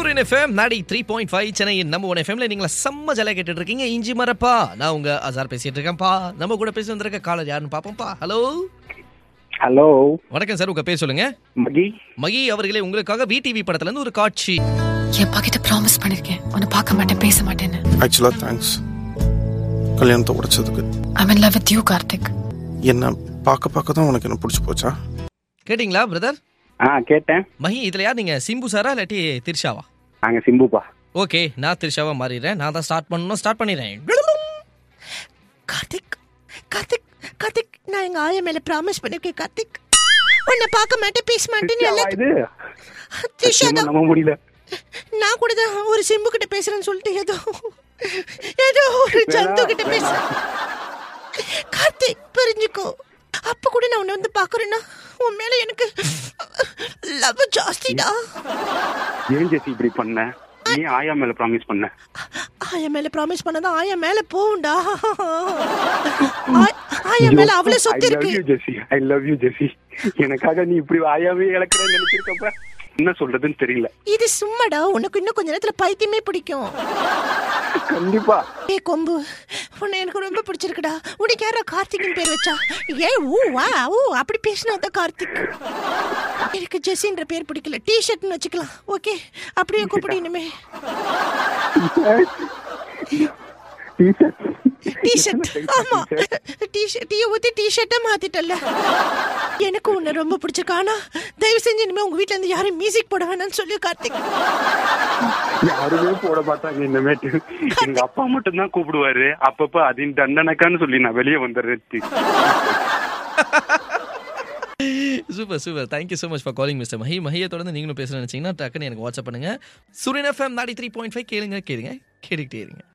சூரியன் எஃப்எம் நாடி three point five சென்னையின் நம்ம ஒன் எஃப்எம்ல நீங்களா செம்ம ஜாலியாக கேட்டுட்டு இருக்கீங்க இஞ்சி மரப்பா நான் உங்க அசார் பேசிட்டு இருக்கேன்ப்பா நம்ம கூட பேசி வந்திருக்க காலர் யாருன்னு பாப்போம்ப்பா ஹலோ ஹலோ வணக்கம் சார் உங்க பேர் சொல்லுங்க மகி மகி அவர்களே உங்களுக்காக விடிவி படத்துல இருந்து ஒரு காட்சி என் கிட்ட ப்ராமிஸ் பண்ணிருக்கேன் உன்னை பார்க்க மாட்டேன் பேச மாட்டேன்னு ஆக்சுவலாக தேங்க்ஸ் கல்யாணத்தை உடைச்சதுக்கு I mean love with you Karthik என்ன பார்க்க பார்க்க தான் உனக்கு என்ன பிடிச்சி போச்சா கேட்டிங்களா பிரதர் ஆ கேட்டேன் மகி இதுல யார் நீங்க சிம்பு சாரா இல்லாட்டி திரிஷாவா நாங்க சிம்புப்பா ஓகே நான் திரிஷாவா மாறிடுறேன் நான் தான் ஸ்டார்ட் பண்ணணும் ஸ்டார்ட் பண்ணிடுறேன் கார்த்திக் கார்த்திக் கார்த்திக் நான் எங்க ஆயா மேல ப்ராமிஸ் பண்ணிருக்கேன் கார்த்திக் உன்னை பார்க்க மாட்டேன் பேச மாட்டேன்னு கிறிஸ்டியாவா எல்லாம் இது த்ரிஷா சத்தியமா தான் நம்ப முடியல நான் கூட தான் ஒரு சிம்பு கிட்ட பேசுறேன்னு சொல்லிட்டு ஏதோ ஏதோ ஒரு ஜந்து கிட்ட பேசுறேன் கார்த்திக் புரிஞ்சுக்கோ அப்ப கூட நான் உன்னை வந்து பாக்குறேன்னா உன் மேல எனக்கு லவ் ஜாஸ்திடா ஏன் ஜெசி இப்படி பண்ண நீ ஆயா மேல ப்ராமிஸ் பண்ண ஆயா மேல ப்ராமிஸ் பண்ணதான் ஆயா மேல போகும்டா ஆ- ஆயா மேல அவ்வளவு சொத்து ஐ லவ் யூ இருக்கு ஜெசி ஐ லவ் யூ ஜெசி எனக்காக நீ இப்படி ஆயாவே இழக்கிறேன்னு நினைச்சிருக்கப்ப என்ன சொல்றதுன்னு தெரியல இது சும்மாடா உனக்கு இன்னும் கொஞ்ச நேரத்துல பைத்தியமே பிடிக்கும் கண்டிப்பா ஏ கொம்பு உன்னை எனக்கு ரொம்ப பிடிச்சிருக்குடா உனக்கு யாரோ கார்த்திக்னு பேர் வச்சா ஏ ஊ வா ஊ அப்படி பேசினா தான் கார்த்திக் எனக்கு ஜெஸின்ற பேர் பிடிக்கல டி ஷர்ட்னு வச்சுக்கலாம் ஓகே அப்படியே கூப்பிடு இனிமே டி ஷர்ட் ஆமா டி ஷர்ட் டீ ஊத்தி டி ஷர்ட்டை மாத்திட்டல எனக்கு உன்னை ரொம்ப பிடிச்சிருக்கு ஆனா தயவு செஞ்சு இனிமே உங்க வீட்ல இருந்து யாரும் மியூசிக் போட வேணாம்னு சொல்லி கார்த்திக் யாருமே போட மாட்டாங்க இனிமேட்டு எங்க அப்பா மட்டும் தான் கூப்பிடுவாரு அப்பப்ப அதின் தண்டனக்கான்னு சொல்லி நான் வெளியே வந்துடுறேன் super super thank you so much for calling mister Mahi மஹியை தொடர்ந்து நீங்களும் பேச நினைச்சீங்கன்னா டக்குன்னு எனக்கு வாட்ஸ்அப் பண்ணுங்க சூரியன் எஃப்எம் நாடி த்ரீ பாயிண்ட் ஃபைவ் கேளுங்க கேளுங்க கேட்டுக்கிட்டே இருங்க